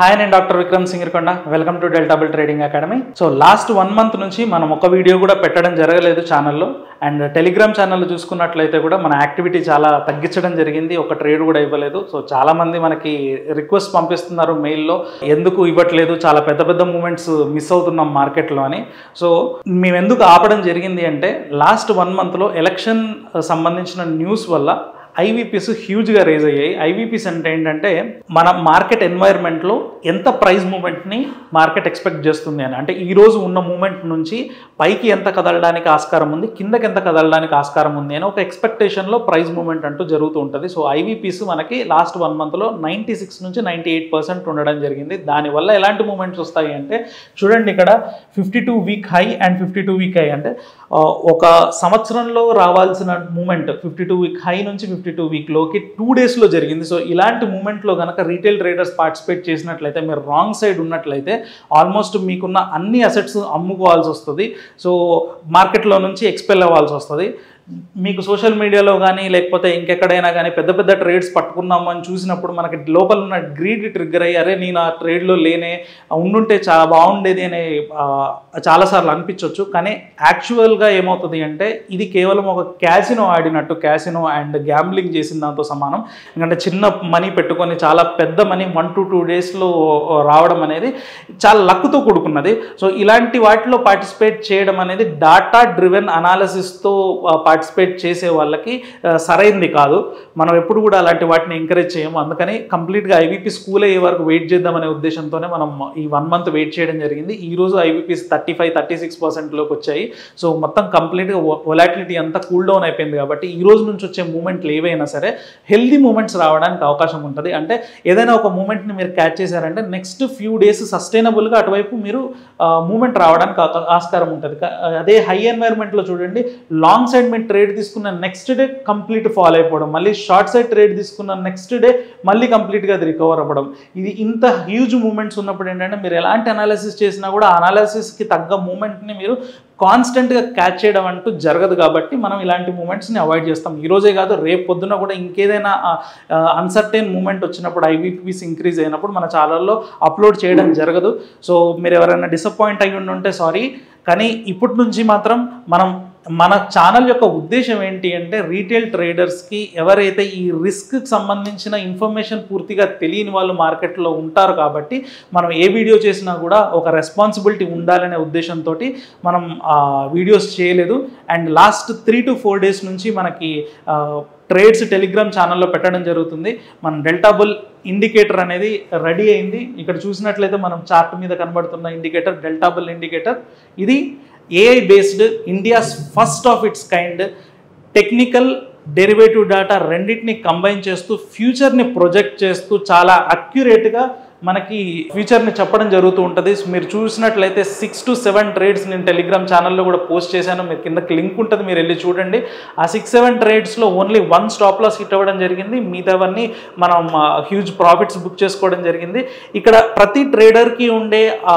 hi నేను doctor Vikram Singirkonda welcome to Deltabull trading academy so last one month నుంచి మనం ఒక వీడియో కూడా పెట్టడం జరగలేదు ఛానల్లో అండ్ టెలిగ్రామ్ ఛానల్ చూసుకున్నట్లయితే కూడా మన యాక్టివిటీ చాలా తగ్గించడం జరిగింది ఒక ట్రేడ్ కూడా ఇవ్వలేదు సో చాలా మంది మనకి రిక్వెస్ట్ పంపిస్తున్నారు మెయిల్లో ఎందుకు ఇవ్వట్లేదు చాలా పెద్ద పెద్ద మూమెంట్స్ మిస్ అవుతున్నాం మార్కెట్లో అని సో మేము ఎందుకు ఆపడం జరిగింది అంటే లాస్ట్ వన్ మంత్లో ఎలక్షన్ సంబంధించిన న్యూస్ వల్ల ఐవీపీస్ హ్యూజ్గా రేజ్ అయ్యాయి ఐవీపీస్ అంటే ఏంటంటే మన మార్కెట్ ఎన్వైర్న్మెంట్లో ఎంత ప్రైస్ మూమెంట్ని మార్కెట్ ఎక్స్పెక్ట్ చేస్తుంది అని అంటే ఈ రోజు ఉన్న మూమెంట్ నుంచి పైకి ఎంత కదలడానికి ఆస్కారం ఉంది కిందకి ఎంత కదలడానికి ఆస్కారం ఉంది అని ఒక ఎక్స్పెక్టేషన్లో ప్రైస్ మూమెంట్ అంటూ జరుగుతూ ఉంటుంది సో ఐవీపీస్ మనకి లాస్ట్ వన్ మంత్లో నైంటీ సిక్స్ నుంచి నైంటీ ఎయిట్ పర్సెంట్ ఉండడం జరిగింది దానివల్ల ఎలాంటి మూమెంట్స్ వస్తాయి అంటే చూడండి ఇక్కడ fifty two week high and fifty two week high అంటే ఆ, ఒక సంవత్సరంలో రావాల్సిన మూమెంట్ ఫిఫ్టీ టూ వీక్ హై నుంచి ఫిఫ్టీ టూ వీక్లోకి టూ డేస్లో జరిగింది సో ఇలాంటి మూమెంట్లో కనుక రీటైల్ ట్రేడర్స్ పార్టిసిపేట్ చేసినట్లయితే మీరు రాంగ్ సైడ్ ఉన్నట్లయితే ఆల్మోస్ట్ మీకున్న అన్ని అసెట్స్ అమ్ముకోవాల్సి వస్తుంది సో మార్కెట్లో నుంచి ఎక్స్పెల్ అవ్వాల్సి వస్తుంది మీకు సోషల్ మీడియాలో కానీ లేకపోతే ఇంకెక్కడైనా కానీ పెద్ద పెద్ద ట్రేడ్స్ పట్టుకున్నాము అని చూసినప్పుడు మనకి లోపల ఉన్న గ్రీడ్ ట్రిగ్గర్ అయ్యి అరే నేను ఆ ట్రేడ్లో లేనే ఉండుంటే చాలా బాగుండేది అనే ఆ, చాలాసార్లు అనిపించవచ్చు కానీ యాక్చువల్గా ఏమవుతుంది అంటే ఇది కేవలం ఒక క్యాసినో ఆడినట్టు క్యాసినో అండ్ గ్యాంబ్లింగ్ చేసిన దాంతో సమానం ఎందుకంటే చిన్న మనీ పెట్టుకొని చాలా పెద్ద మనీ వన్ టు టూ డేస్లో రావడం అనేది చాలా లక్తో కూడుకున్నది సో ఇలాంటి వాటిలో పార్టిసిపేట్ చేయడం అనేది డాటా డ్రివెన్ అనాలిసిస్తో పార్టిసిపేట్ చేసే వాళ్ళకి ఆ, సరైంది కాదు మనం ఎప్పుడు కూడా అలాంటి వాటిని ఎంకరేజ్ చేయము అందుకని కంప్లీట్గా ఐవీపీ స్కూల్ అయ్యే వరకు వెయిట్ చేద్దామనే ఉద్దేశంతోనే మనం ఈ వన్ మంత్ వెయిట్ చేయడం జరిగింది ఈ రోజు IVPs thirty five thirty six పర్సెంట్లోకి వచ్చాయి సో మొత్తం కంప్లీట్గా ఒలాటిలిటీ అంతా కూల్ డౌన్ అయిపోయింది కాబట్టి ఈ రోజు నుంచి వచ్చే మూమెంట్లు ఏవైనా సరే హెల్దీ మూమెంట్స్ రావడానికి అవకాశం ఉంటుంది అంటే ఏదైనా ఒక మూమెంట్ని మీరు క్యాచ్ చేశారంటే నెక్స్ట్ ఫ్యూ డేస్ సస్టైనబుల్గా అటువైపు మీరు మూమెంట్ రావడానికి ఆక- ఆస్కారం ఉంటుంది కా- అదే హై ఎన్వైర్న్మెంట్లో చూడండి లాంగ్ సైడ్ మీరు ట్రేడ్ తీసుకున్న నెక్స్ట్ డే కంప్లీట్ ఫాల్ అయిపోవడం మళ్ళీ షార్ట్ సైడ్ ట్రేడ్ తీసుకున్న నెక్స్ట్ డే మళ్ళీ కంప్లీట్గా అది రికవర్ అవ్వడం ఇది ఇంత హ్యూజ్ మూమెంట్స్ ఉన్నప్పుడు ఏంటంటే మీరు ఎలాంటి అనాలిసిస్ చేసినా కూడా అనాలిసిస్కి తగ్గ మూమెంట్ని మీరు కాన్స్టెంట్గా క్యాచ్ చేయడం అంటూ జరగదు కాబట్టి మనం ఇలాంటి మూమెంట్స్ని అవాయిడ్ చేస్తాం ఈ రోజే కాదు రేపు పొద్దున కూడా ఇంకేదైనా అన్సర్టైన్ మూమెంట్ వచ్చినప్పుడు ఐవీపీస్ ఇంక్రీజ్ అయినప్పుడు మన ఛానల్లో అప్లోడ్ చేయడం జరగదు సో మీరు ఎవరైనా డిసప్పాయింట్ అయ్యి ఉంటే సారీ కానీ ఇప్పటి నుంచి మాత్రం మనం మన ఛానల్ యొక్క ఉద్దేశం ఏంటి అంటే రీటైల్ ట్రేడర్స్కి ఎవరైతే ఈ రిస్క్కి సంబంధించిన ఇన్ఫర్మేషన్ పూర్తిగా తెలియని వాళ్ళు మార్కెట్లో ఉంటారు కాబట్టి మనం ఏ వీడియో చేసినా కూడా ఒక రెస్పాన్సిబిలిటీ ఉండాలనే ఉద్దేశంతో మనం ఆ, వీడియోస్ చేయలేదు and last three to four days నుంచి మనకి ఆ, ట్రేడ్స్ టెలిగ్రామ్ ఛానల్లో పెట్టడం జరుగుతుంది మన డెల్టాబుల్ ఇండికేటర్ అనేది రెడీ అయింది ఇక్కడ చూసినట్లయితే మనం చార్ట్ మీద కనబడుతున్న ఇండికేటర్ డెల్టాబుల్ ఇండికేటర్ ఇది AI based India's first of its kind technical derivative data రెండింటిని కంబైన్ చేస్తూ ఫ్యూచర్ని ప్రొజెక్ట్ చేస్తూ చాలా అక్యురేట్గా మనకి ఫ్యూచర్ని చెప్పడం జరుగుతూ ఉంటుంది సో మీరు చూసినట్లయితే సిక్స్ టు సెవెన్ ట్రేడ్స్ నేను టెలిగ్రామ్ ఛానల్లో కూడా పోస్ట్ చేశాను మీరు కిందకి లింక్ ఉంటుంది మీరు వెళ్ళి చూడండి ఆ సిక్స్ సెవెన్ ట్రేడ్స్లో only one stop loss hit అవ్వడం జరిగింది మిగతావన్నీ మనం హ్యూజ్ ప్రాఫిట్స్ బుక్ చేసుకోవడం జరిగింది ఇక్కడ ప్రతి ట్రేడర్కి ఉండే ఆ,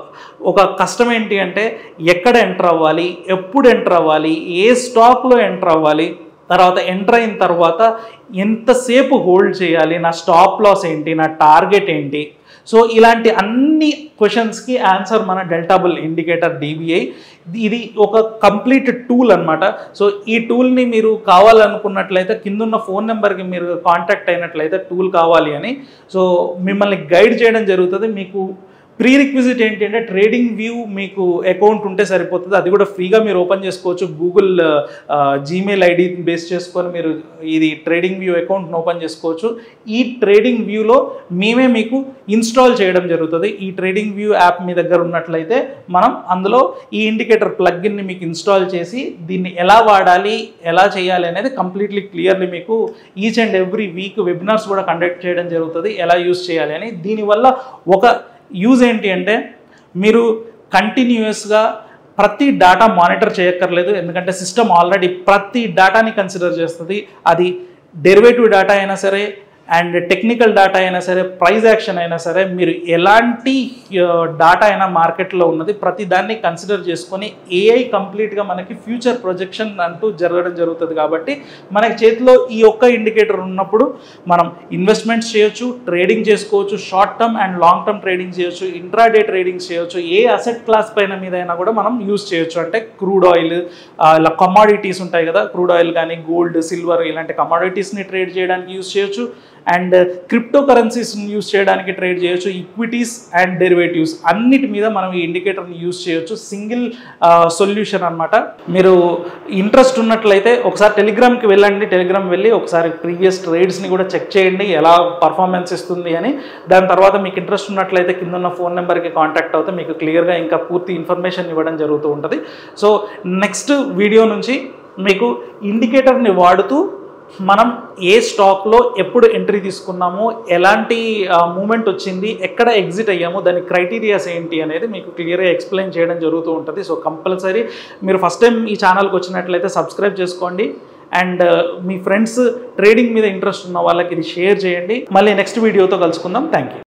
ఒక కష్టం ఏంటి అంటే ఎక్కడ ఎంటర్ అవ్వాలి ఎప్పుడు ఎంటర్ అవ్వాలి ఏ స్టాక్లో ఎంటర్ అవ్వాలి తర్వాత ఎంటర్ అయిన తర్వాత ఎంతసేపు హోల్డ్ చేయాలి నా స్టాప్ లాస్ ఏంటి నా టార్గెట్ ఏంటి సో ఇలాంటి అన్ని క్వశ్చన్స్కి ఆన్సర్ మన డెల్టాబుల్ ఇండికేటర్ డిబిఐ ఇది ఒక కంప్లీట్ టూల్ అన్నమాట సో ఈ టూల్ని మీరు కావాలనుకున్నట్లయితే కిందున్న ఫోన్ నెంబర్కి మీరు కాంటాక్ట్ అయినట్లయితే టూల్ కావాలి అని సో మిమ్మల్ని గైడ్ చేయడం జరుగుతుంది మీకు ప్రీ రిక్విజిట్ ఏంటి అంటే ట్రేడింగ్ వ్యూ మీకు అకౌంట్ ఉంటే సరిపోతుంది అది కూడా ఫ్రీగా మీరు ఓపెన్ చేసుకోవచ్చు గూగుల్ జీమెయిల్ ఐడి బేస్ చేసుకొని మీరు ఇది ట్రేడింగ్ వ్యూ అకౌంట్ని ఓపెన్ చేసుకోవచ్చు ఈ ట్రేడింగ్ వ్యూలో మేమే మీకు ఇన్స్టాల్ చేయడం జరుగుతుంది ఈ ట్రేడింగ్ వ్యూ యాప్ మీ దగ్గర ఉన్నట్లయితే మనం అందులో ఈ ఇండికేటర్ ప్లగ్గిన్ని మీకు ఇన్స్టాల్ చేసి దీన్ని ఎలా వాడాలి ఎలా చేయాలి అనేది కంప్లీట్లీ క్లియర్లీ మీకు each and every week webinars కూడా కండక్ట్ చేయడం జరుగుతుంది ఎలా యూస్ చేయాలి అని దీనివల్ల ఒక యూజ్ ఏంటి అంటే మీరు కంటిన్యూస్గా ప్రతి డేటా మానిటర్ చేయక్కర్లేదు ఎందుకంటే సిస్టమ్ ఆల్రెడీ ప్రతి డేటాని కన్సిడర్ చేస్తుంది అది డెరివేటివ్ డేటా అయినా సరే అండ్ టెక్నికల్ డేటా అయినా సరే ప్రైస్ యాక్షన్ అయినా సరే మీరు ఎలాంటి డాటా అయినా మార్కెట్లో ఉన్నది ప్రతి దాన్ని కన్సిడర్ చేసుకొని ఏఐ కంప్లీట్గా మనకి ఫ్యూచర్ ప్రొజెక్షన్ అంటూ జరగడం జరుగుతుంది కాబట్టి మనకి చేతిలో ఈ ఒక్క ఇండికేటర్ ఉన్నప్పుడు మనం ఇన్వెస్ట్మెంట్స్ చేయొచ్చు ట్రేడింగ్ చేసుకోవచ్చు short term and long term trading చేయొచ్చు ఇంట్రాడే ట్రేడింగ్ చేయొచ్చు ఏ అసెట్ క్లాస్ పైన మీద అయినా కూడా మనం యూస్ చేయొచ్చు అంటే క్రూడ్ ఆయిల్ ఇలా కమాడిటీస్ ఉంటాయి కదా క్రూడ్ ఆయిల్ కానీ గోల్డ్ సిల్వర్ ఇలాంటి కమాడిటీస్ని ట్రేడ్ చేయడానికి యూస్ చేయొచ్చు అండ్ క్రిప్టో కరెన్సీస్ని యూస్ చేయడానికి ట్రేడ్ చేయొచ్చు ఈక్విటీస్ అండ్ డెరివేటివ్స్ అన్నిటి మీద మనం ఈ ఇండికేటర్ని యూస్ చేయొచ్చు సింగిల్ సొల్యూషన్ అన్నమాట మీరు ఇంట్రెస్ట్ ఉన్నట్లయితే ఒకసారి టెలిగ్రామ్కి వెళ్ళండి టెలిగ్రామ్ వెళ్ళి ఒకసారి ప్రీవియస్ ట్రేడ్స్ని కూడా చెక్ చేయండి ఎలా పర్ఫార్మెన్స్ ఇస్తుంది అని దాని తర్వాత మీకు ఇంట్రెస్ట్ ఉన్నట్లయితే కింద ఉన్న ఫోన్ నెంబర్కి కాంటాక్ట్ అవుతే మీకు క్లియర్గా ఇంకా పూర్తి ఇన్ఫర్మేషన్ ఇవ్వడం జరుగుతూ ఉంటుంది సో నెక్స్ట్ వీడియో నుంచి మీకు ఇండికేటర్ని వాడుతూ మనం ఏ స్టాక్లో ఎప్పుడు ఎంట్రీ తీసుకున్నాము ఎలాంటి మూమెంట్ వచ్చింది ఎక్కడ ఎగ్జిట్ అయ్యాము దాని క్రైటీరియాస్ ఏంటి అనేది మీకు క్లియర్గా ఎక్స్ప్లెయిన్ చేయడం జరుగుతూ ఉంటుంది సో కంపల్సరీ మీరు ఫస్ట్ టైం ఈ ఛానల్కి వచ్చినట్లయితే సబ్స్క్రైబ్ చేసుకోండి అండ్ మీ ఫ్రెండ్స్ ట్రేడింగ్ మీద ఇంట్రెస్ట్ ఉన్న వాళ్ళకి ఇది షేర్ చేయండి మళ్ళీ నెక్స్ట్ వీడియోతో కలుసుకుందాం థ్యాంక్ యూ